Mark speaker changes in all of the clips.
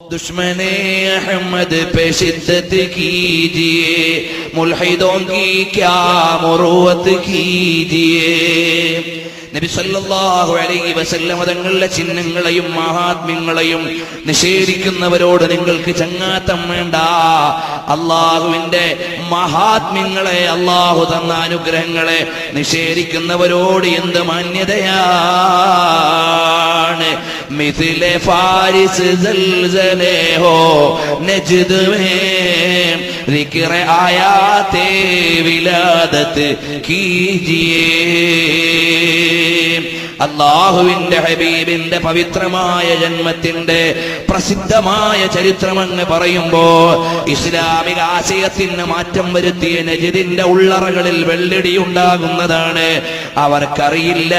Speaker 1: दुश्मने अहमद पे शिद्दत कीजिए मुल्हिदों की क्या मुरुवत कीजिए നബി സല്ലല്ലാഹു അലൈഹി വസല്ലം തങ്ങളുടെ ചിഹ്നങ്ങളെയും മഹാത്മ്യങ്ങളെയും നിഷേധിക്കുന്നവരോട് നിങ്ങൾക്ക് ചങ്ങാത്തം വേണ്ട അള്ളാഹുവിന്റെ മഹാത്മ്യങ്ങളെ അള്ളാഹു തന്ന അനുഗ്രഹങ്ങളെ നിഷേധിക്കുന്നവരോട് എന്ത് മാന്യതയാണ് മിഥിലെ ഫാരിസ് സൽസലെ ഹോ നജ്ദ് മേ ذکر آیات വിലാദത്ത് കീജിയേ അള്ളാഹുവിന്റെ ഹബീബിന്റെ പവിത്രമായ ജന്മത്തിന്റെ പ്രസിദ്ധമായ ചരിത്രമെന്ന് പറയുമ്പോ ഇസ്ലാമിക ആശയത്തിന് മാറ്റം വരുത്തിയ നജിദിന്റെ ഉള്ളറകളിൽ വെള്ളടി ഉണ്ടാകുന്നതാണ് അവർക്കറിയില്ല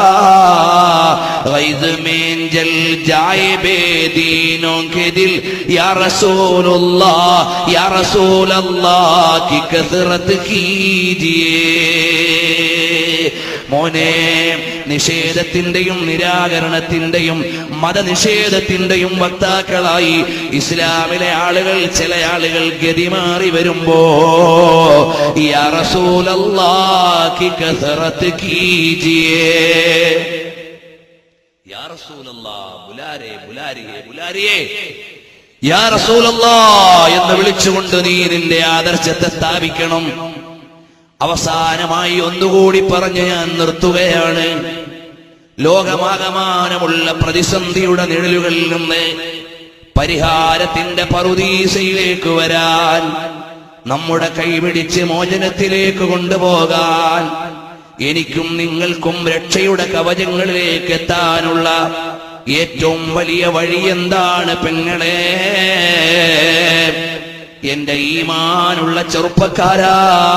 Speaker 1: ഗൈസ് में जल जाए बेदीनों के दिल या रसूल अल्लाह या रसूल अल्लाह की कसरत कीजिए മോനെ നിഷേധത്തിന്റെയും നിരാകരണത്തിന്റെയും മതനിഷേധത്തിന്റെയും വക്താക്കളായി ഇസ്ലാമിലെ ആളുകൾ ചില ആളുകൾ ഗതിമാറി വരുമ്പോ യാ റസൂലല്ലാഹി കസറത്ത് കീജിയേ യാ റസൂലല്ലാ ബുലാരെ ബുലാരിയെ ബുലാരിയെ യാ റസൂലല്ലാ എന്ന് വിളിച്ചുകൊണ്ട് നീ നിന്റെ ആദർശത്തെ സ്ഥാപിക്കണം അവസാനമായി ഒന്നുകൂടി പറഞ്ഞ് ഞാൻ നിർത്തുകയാണ് ലോകമാകമാനമുള്ള പ്രതിസന്ധിയുടെ നിഴലുകളിൽ നിന്ന് പരിഹാരത്തിന്റെ പറുദീസയിലേക്ക് വരാൻ നമ്മുടെ കൈപിടിച്ച് മോചനത്തിലേക്ക് കൊണ്ടുപോകാൻ എനിക്കും നിങ്ങൾക്കും രക്ഷയുടെ കവചങ്ങളിലേക്ക് എത്താനുള്ള ഏറ്റവും വലിയ വഴി എന്താണ് പെങ്ങളെ എന്റെ ഈമാനുള്ള ചെറുപ്പക്കാരാ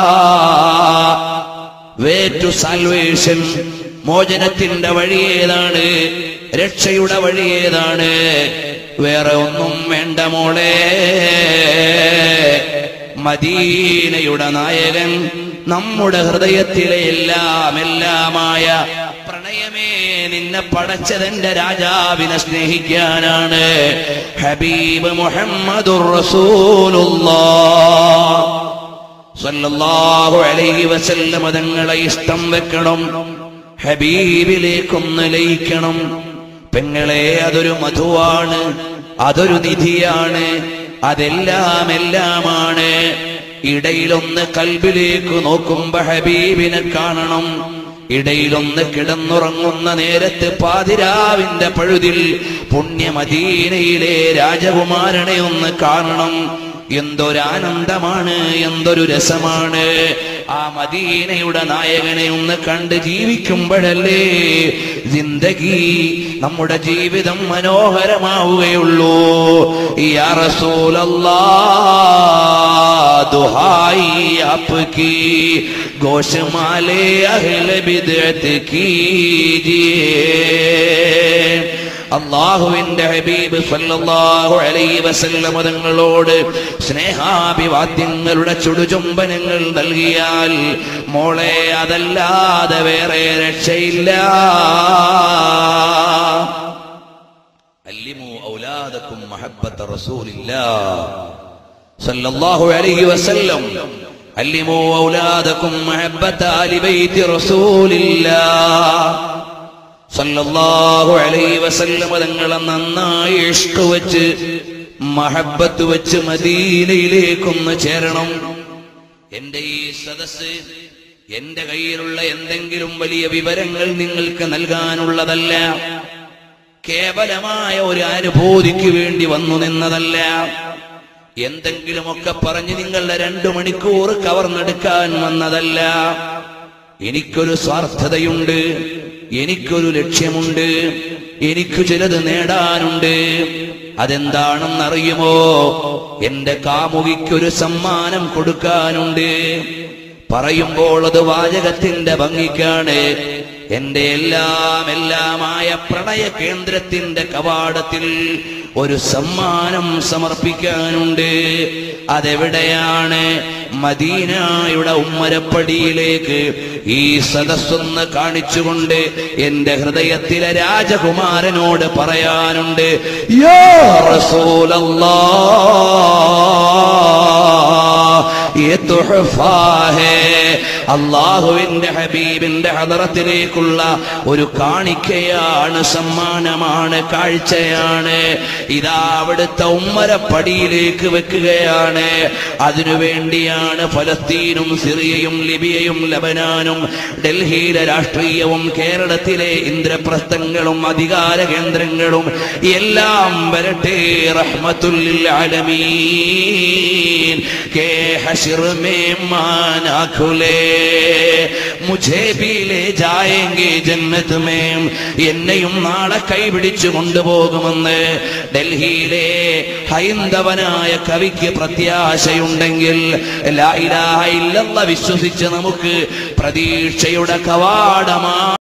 Speaker 1: വേ ടു സാൽവേഷൻ മോചനത്തിന്റെ വഴി ഏതാണ് രക്ഷയുടെ വഴി ഏതാണ് വേറെ ഒന്നും വേണ്ട മോളെ മദീനയുടെ നായകൻ നമ്മുടെ ഹൃദയത്തിലെ എല്ലാം എല്ലാമായ പ്രണയമേ നിന്നെ പടച്ചതെന്റെ രാജാവിനെ സ്നേഹിക്കാനാണ് ഹബീബ് മുഹമ്മദുർ റസൂലുള്ളാഹ് സല്ലല്ലാഹു അലൈഹി വസല്ലം തങ്ങളെ ഇഷ്ടം വെക്കണം ഹബീബിലേക്കൊന്ന് ലയിക്കണം പെങ്ങളെ അതൊരു മധുവാണ് അതൊരു നിധിയാണ് അതെല്ലാം എല്ലാമാണ് ഇടയിലൊന്ന് കൽബിലേക്ക് നോക്കുമ്പോ ഹബീബിനെ കാണണം ഇടയിലൊന്ന് കിടന്നുറങ്ങുന്ന നേരത്ത് പാതിരാവിന്റെ പഴുതിൽ പുണ്യമദീനയിലെ രാജകുമാരനെ ഒന്ന് കാണണം എന്തൊരാനന്ദമാണ് എന്തൊരു രസമാണ് ആ മദീനയുടെ നായകനെ ഒന്ന് കണ്ട് ജീവിക്കുമ്പോഴല്ലേ ജിന്ദഗി നമ്മുടെ ജീവിതം മനോഹരമാവുകയുള്ളൂ യാ റസൂലല്ലാ ദുഹായി ആപ്കി ഗോശമാലേ അഹ്ല ബിദ്അത്ത് കീജിയേ അള്ളാഹുവിന്റെ ഹബീബ് സല്ലല്ലാഹു അലൈഹി വസല്ലം തങ്ങളോട് സ്നേഹാഭിവാദ്യങ്ങളുടെ ചുടുചുംബനങ്ങൾ നൽകിയാൽ മോളെ അതല്ലാതെ വേറെ രക്ഷയില്ല അല്ലിമു ഔലാദക്കും മഹബ്ബത്ത റസൂലില്ലാ സല്ലല്ലാഹു അലൈഹി വസല്ലം അല്ലിമു ഔലാദക്കും മഹബ്ബത്ത ആലി ബൈത്തി റസൂലില്ലാ സല്ലല്ലാഹു അലൈഹി വസല്ലം തങ്ങളെ നന്നായി ഇഷ്ക് വെച്ച് മഹബത്ത് വെച്ച് മദീനയിലേക്കൊന്ന് ചേരണം എന്റെ ഈ സദസ് എന്റെ കയ്യിലുള്ള എന്തെങ്കിലും വലിയ വിവരങ്ങൾ നിങ്ങൾക്ക് നൽകാനുള്ളതല്ല കേവലമായ ഒരു അനുഭൂതിക്ക് വേണ്ടി വന്നു നിന്നതല്ല എന്തെങ്കിലുമൊക്കെ പറഞ്ഞ് നിങ്ങളുടെ രണ്ടു മണിക്കൂർ കവർന്നെടുക്കാൻ വന്നതല്ല എനിക്കൊരു സ്വാർത്ഥതയുണ്ട് എനിക്കൊരു ലക്ഷ്യമുണ്ട് എനിക്ക് ചിലത് നേടാനുണ്ട് അതെന്താണെന്നറിയുമോ എന്റെ കാമുകിക്കൊരു സമ്മാനം കൊടുക്കാനുണ്ട് പറയുമ്പോൾ അത് വാചകത്തിന്റെ ഭംഗിക്കാണ് എന്റെ എല്ലാം എല്ലാമായ പ്രണയ കേന്ദ്രത്തിന്റെ കവാടത്തിൽ ഒരു സമ്മാനം സമർപ്പിക്കാനുണ്ട് അതെവിടെയാണ് മദീനയുടെ ഉമ്മരപ്പടിയിലേക്ക് ഈ സദസ്സൊന്ന് കാണിച്ചുകൊണ്ട് എന്റെ ഹൃദയത്തിലെ രാജകുമാരനോട് പറയാനുണ്ട് യാ റസൂലല്ലാ ये तुहफा है അള്ളാഹുവിന്റെ ഹബീബിന്റെ ഹദറത്തിലേക്കുള്ള ഒരു കാണിക്കയാണ് സമ്മാനമാണ് കാഴ്ചയാണ് ഇതാ അവിടുത്തെ ഉമ്മരപ്പടിയിലേക്ക് വെക്കുകയാണ് അതിനുവേണ്ടിയാണ് ഫലസ്തീനും സിറിയയും ലിബിയയും ലബനാനും ഡൽഹിയിലെ രാഷ്ട്രീയവും കേരളത്തിലെ ഇന്ദ്രപ്രസ്ഥങ്ങളും അധികാര കേന്ദ്രങ്ങളും എല്ലാം വരട്ടെ റഹ്മത്തുല്ലിൽ ആലമീൻ के हशर में माना खुले മുझേ भी ले जाएंगे ജന്നത്ത് में എന്നെയും നാളെ കൈപിടിച്ചു കൊണ്ടുപോകുമെന്ന് ഡൽഹിയിലെ ഹൈന്ദവനായ കവിക്ക് പ്രത്യാശയുണ്ടെങ്കിൽ ലാ ഇലാഹ ഇല്ലല്ലാഹ് വിശ്വസിച്ച് നമുക്ക് പ്രതീക്ഷയുടെ കവാടമാണ്